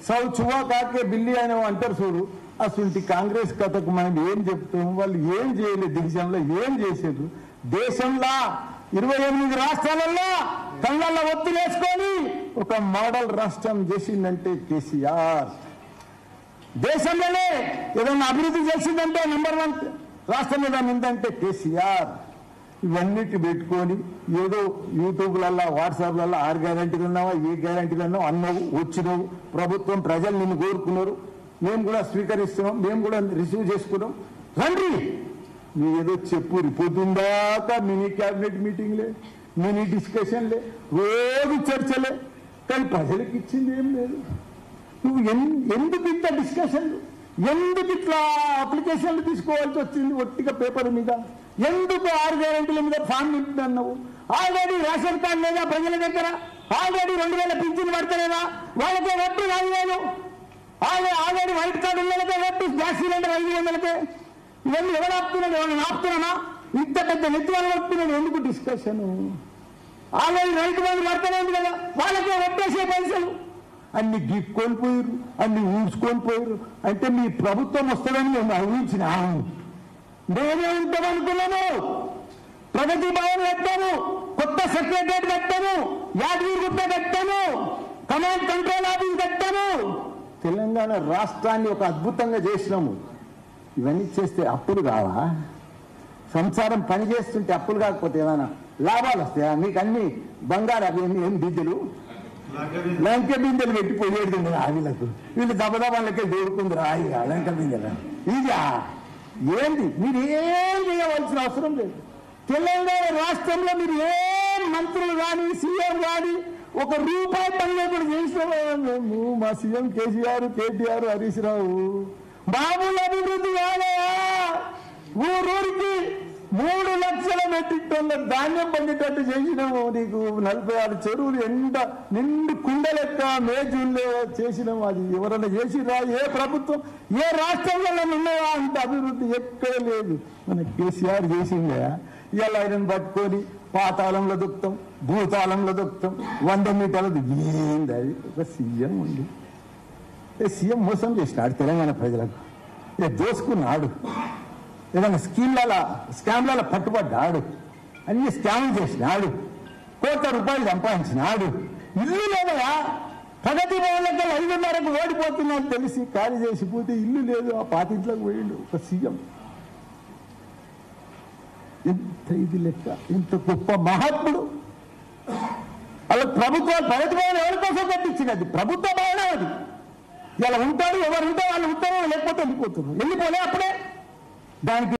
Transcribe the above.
సౌ చువా కాకే బిల్లి అని అంటారు చూడు అసలు కాంగ్రెస్ కథకు మనం ఏం చెప్తాం వాళ్ళు ఏం చేయలేదు దేశంలో ఏం చేసేది దేశంలో ఇరవై ఎనిమిది రాష్ట్రాలలో కళ్ళల్లో ఒత్తిలేసుకొని ఒక మోడల్ రాష్ట్రం చేసిందంటే కేసీఆర్ దేశంలోనే ఏదైనా అభివృద్ధి చేసిందంటే నెంబర్ వన్ రాష్ట్రం మీద ఉందంటే కేసీఆర్ ఇవన్నిటి పెట్టుకొని ఏదో యూట్యూబ్లలో వాట్సాప్లలో ఆరు గ్యారంటీలు ఉన్నావా ఏ గ్యారంటీలు ఉన్నావు అన్నావు వచ్చినావు ప్రభుత్వం ప్రజలు నిన్ను కోరుకున్నారు మేము కూడా స్వీకరిస్తున్నాం మేము కూడా రిసీవ్ చేసుకున్నాం రండి మీరు ఏదో చెప్పు పొద్దుందాకా మినీ క్యాబినెట్ మీటింగ్లే మినీ డిస్కషన్లే రోజు చర్చలే కానీ ప్రజలకు ఇచ్చింది ఏం లేదు నువ్వు ఎన్- ఎందుకు ఇంత డిస్కషన్లు ఎందుకు ఇట్లా అప్లికేషన్లు తీసుకోవాల్సి వచ్చింది ఒట్టిగా పేపర్ మీద ఎందుకు ఆరు గ్యారెంటీల మీద ఫామ్ నింపుతున్నావు ఆల్రెడీ రేషన్ కార్డు లేదా ప్రజల దగ్గర ఆల్రెడీ రెండు వేల పింఛన్ పడతలేదా వాళ్ళకే ఒట్టు నాలుగు వేలు ఆల్రెడీ ఆల్రెడీ వైట్ కార్డు ఉన్నలకే ఒట్టు గ్యాస్ సిలిండర్ ఐదు వందలకే ఇవన్నీ ఎవరు ఆపుతున్నాడు ఎవరు ఆపుతున్నానా ఇంత పెద్ద నెత్తి వాళ్ళు ఆపుతున్నాడు ఎందుకు డిస్కషన్ ఆల్రెడీ రైతు బంధు పడతానే ఉంది కదా వాళ్ళకే ఒట్టేసే పైసలు అన్ని గిక్కొని పోయారు అన్ని ఊడ్చుకొని పోయారు అంటే మీ ప్రభుత్వం వస్తుందని మేము ఊహించినాము నేనే ఉంటామనుకున్నాను ప్రగతి భవన్ కట్టాను కొత్త సెక్రటరేట్ కట్టాను యాదగిరి గుట్ట కట్టాను కమాండ్ కంట్రోల్ ఆఫీస్ కట్టాను తెలంగాణ రాష్ట్రాన్ని ఒక అద్భుతంగా చేసినాము ఇవన్నీ చేస్తే అప్పులు కావా సంసారం పని చేస్తుంటే అప్పులు కాకపోతే ఏమైనా లాభాలు వస్తాయా మీకు అన్ని బంగారు అవి ఏమి- ఏం బిడ్డలు లంక బిందెలు పెట్టి పోయేది ఆవిలకు వీళ్ళు దబదబాలకే దూరుకుంది రాయి లంక బిందెలు ఇదా ఏంది మీరు ఏం చేయవలసిన అవసరం లేదు తెలంగాణ రాష్ట్రంలో మీరు ఏం మంత్రులు కానీ సీఎం కానీ ఒక రూపాయి పని లేకుండా చేసిన మేము మా సీఎం కేసీఆర్ కేటీఆర్ హరీష్ రావు మామూలు అభివృద్ధి కాదయా ఊరూరికి మూడు లక్షల మెట్రిక్ టన్నుల ధాన్యం పండేటట్టు చేసినాము నీకు నలభై ఆరు చెరువులు ఎండ నిండు కుండలెక్క మే జూన్లో చేసినాము అది ఎవరైనా చేసిరా ఏ ప్రభుత్వం ఏ రాష్ట్రంలో ఉన్నాయా అంత అభివృద్ధి ఎక్కడ లేదు మన కేసీఆర్ చేసిందే ఇలా ఆయన పట్టుకొని పాతాళంలో దుక్తాం భూతాళంలో దుక్తాం వంద మీటర్ల ఏంది అది ఒక సీఎం ఉంది ఏ సీఎం మోసం చేసినాడు తెలంగాణ ప్రజలకు ఏ దోసుకున్నాడు ఏదైనా స్కీమ్ల స్కామ్ల పట్టుబడ్డాడు అన్ని స్కామ్లు చేసినాడు కోట్ల రూపాయలు సంపాదించినాడు ఇల్లు లేదయా ప్రగతి భవన్లకి ఐదున్నరకు ఓడిపోతున్నాడు తెలిసి ఖాళీ చేసిపోతే ఇల్లు లేదు ఆ పాతింట్లోకి పోయిండు ఒక సీఎం ఎంత ఇది లెక్క ఇంత గొప్ప మహాత్ముడు అలా ప్రభుత్వం ప్రగతి భవన్ ఎవరి కోసం కట్టించినది ప్రభుత్వ భవనం అది ఇలా ఉంటాడు ఎవరు ఉంటే వాళ్ళు ఉంటారు లేకపోతే వెళ్ళిపోతున్నారు వెళ్ళిపోలే అప్పుడే దానికి